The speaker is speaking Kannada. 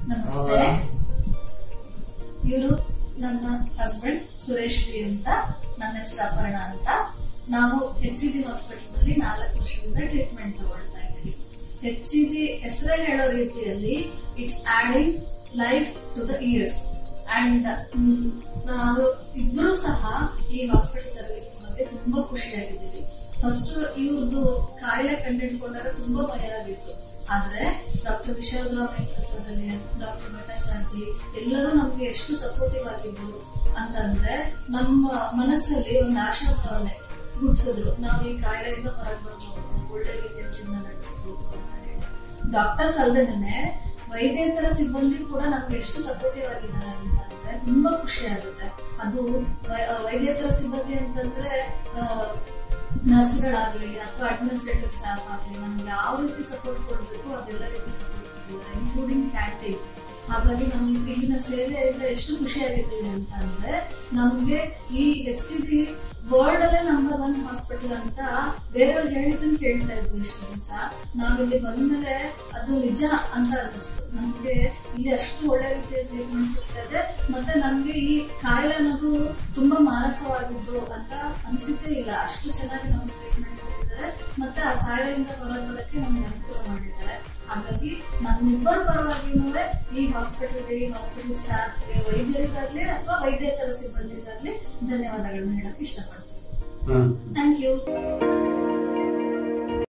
ನಮಸ್ತೆ ಇವರು ನನ್ನ ಹಸ್ಬೆಂಡ್ ಸುರೇಶ್ ಬಿ ಅಂತ ನನ್ನ ಹೆಸರು ಅಪರ್ಣ ಅಂತ ನಾವು ಎಚ್ ಸಿ ಜಿ ಹಾಸ್ಪಿಟಲ್ ನಲ್ಲಿ ನಾಲ್ಕು ವರ್ಷದಿಂದ ಟ್ರೀಟ್ಮೆಂಟ್ ತಗೊಳ್ತಾ ಇದ್ದೀವಿ ಎಚ್ ಸಿ ಜಿ ಹೆಸರೇ ಹೇಳೋ ರೀತಿಯಲ್ಲಿ it's adding life to the years and ನಾವು ಇಬ್ರು ಸಹ ಈ ಹಾಸ್ಪಿಟಲ್ ಸರ್ವಿಸಸ್ ಬಗ್ಗೆ ತುಂಬಾ ಖುಷಿಯಾಗಿದ್ದೀವಿ ಫಸ್ಟ್ ಇವ್ರದ್ದು ಕಾಯಿಲೆ ಕಂಡಿಡ್ಕೊಂಡಾಗ ತುಂಬಾ ಭಯ ಆಗಿತ್ತು ಆದ್ರೆ ಡಾಕ್ಟರ್ ವಿಶಾಲರಾವ್ ನೇತೃತ್ವದಲ್ಲಿ ಡಾಕ್ಟರ್ ಭಟ್ಟಾಚಾರ್ಜಿ ಎಲ್ಲರೂ ನಮ್ಗೆ ಎಷ್ಟು ಸಪೋರ್ಟಿವ್ ಆಗಿದ್ರು ಅಂತಂದ್ರೆ ನಮ್ಮ ಮನಸ್ಸಲ್ಲಿ ಒಂದು ಆಶಾಭಾವನೆ ಹುಟ್ಟಿಸಿದ್ರು ನಾವು ಈ ಕಾಯಿಲೆಯಿಂದ ಹೊರಗೆ ಬರ್ಬೋದು ಒಳ್ಳೆ ರೀತಿಯ ಜೀವನ ನಡೆಸಬಹುದು ಅಂತ ಹೇಳಿ ಡಾಕ್ಟರ್ಸ್ ಅಲ್ದೇನೆ ವೈದ್ಯೇತರ ಸಿಬ್ಬಂದಿ ಕೂಡ ನಮ್ಗೆ ಎಷ್ಟು ಸಪೋರ್ಟಿವ್ ಆಗಿದ್ದಾರೆ ಅಂತಂದ್ರೆ ತುಂಬಾ ಖುಷಿ ಆಗುತ್ತೆ ಅದು ವೈ- ವೈದ್ಯೇತರ ಸಿಬ್ಬಂದಿ ಅಂತಂದ್ರೆ ಆ, ನರ್ಸ್ಗಳಾಗ್ಲಿ ಅಥವಾ ಅಡ್ಮಿನಿಸ್ಟ್ರೇಟಿವ್ ಸ್ಟಾಫ್ ಆಗ್ಲಿ ನಮ್ಗೆ ಯಾವ ರೀತಿ ಸಪೋರ್ಟ್ ಕೊಡ್ಬೇಕು ಅದೆಲ್ಲ ರೀತಿ ಸಪೋರ್ಟ್ ಕೊಡ್ತಾರೆ ಇನ್ಕ್ಲೂಡಿಂಗ್ ಕ್ಯಾಂಟೀನ್ ಹಾಗಾಗಿ ನಮ್ಗೆ ಇಲ್ಲಿನ ಸೇವೆಯಿಂದ ಎಷ್ಟು ಖುಷಿಯಾಗಿದ್ದೀವಿ ಅಂತ ಅಂದ್ರೆ ನಮ್ಗೆ ಈ ಎಚ್ ಸಿ ಜಿ ವರ್ಲ್ಡ್ ಅಲ್ಲೇ ನಂಬರ್ ಒನ್ ಹಾಸ್ಪಿಟಲ್ ಅಂತ ಬೇರೆಯವ್ರು ಹೇಳಿದ್ದನ್ನು ಕೇಳ್ತಾ ಇದ್ವಿ ಇಷ್ಟು ದಿವಸ ನಾವಿಲ್ಲಿ ಬಂದ್ಮೇಲೆ ಅದು ನಿಜ ಅಂತ ಅನ್ನಿಸ್ತು ನಮ್ಗೆ ಇಲ್ಲಿ ಅಷ್ಟು ಒಳ್ಳೆ ರೀತಿಯ ಟ್ರೀಟ್ಮೆಂಟ್ ಸಿಗ್ತದೆ ಮತ್ತೆ ನಮ್ಗೆ ಈ ಕಾಯಿಲೆ ಅನ್ನೋದು ತುಂಬಾ ಮಾರಕವಾಗಿದ್ದು ಅಂತ ಅನ್ಸಿದ್ದೇ ಇಲ್ಲ ಅಷ್ಟು ಚೆನ್ನಾಗಿ ನಮ್ಗೆ ಟ್ರೀಟ್ಮೆಂಟ್ ಕೊಟ್ಟಿದ್ದಾರೆ ಮತ್ತೆ ಆ ಕಾಯಿಲೆಯಿಂದ ಹೊರಗೆ ಬರೋಕ್ಕೆ ನಮ್ಗೆ ಅನುಕೂಲ ಮಾಡಿದ್ದಾರೆ ಹಾಗಾಗಿ ನಮ್ಮಿಬ್ಬರ ಪರವಾಗಿನೂ ಈ ಹಾಸ್ಪಿಟಲ್ಗೆ ಈ ಹಾಸ್ಪಿಟಲ್ ಸ್ಟಾಫ್ಗೆ ವೈದ್ಯರಿಗಾಗ್ಲಿ ಅಥವಾ ವೈದ್ಯೇತರ ಸಿಬ್ಬಂದಿಗಾಗ್ಲಿ ಧನ್ಯವಾದಗಳನ್ನ ಹೇಳಕ್ ಇಷ್ಟಪಡ್ತೀನಿ ಹ್ಮ್ ಥ್ಯಾಂಕ್ ಯು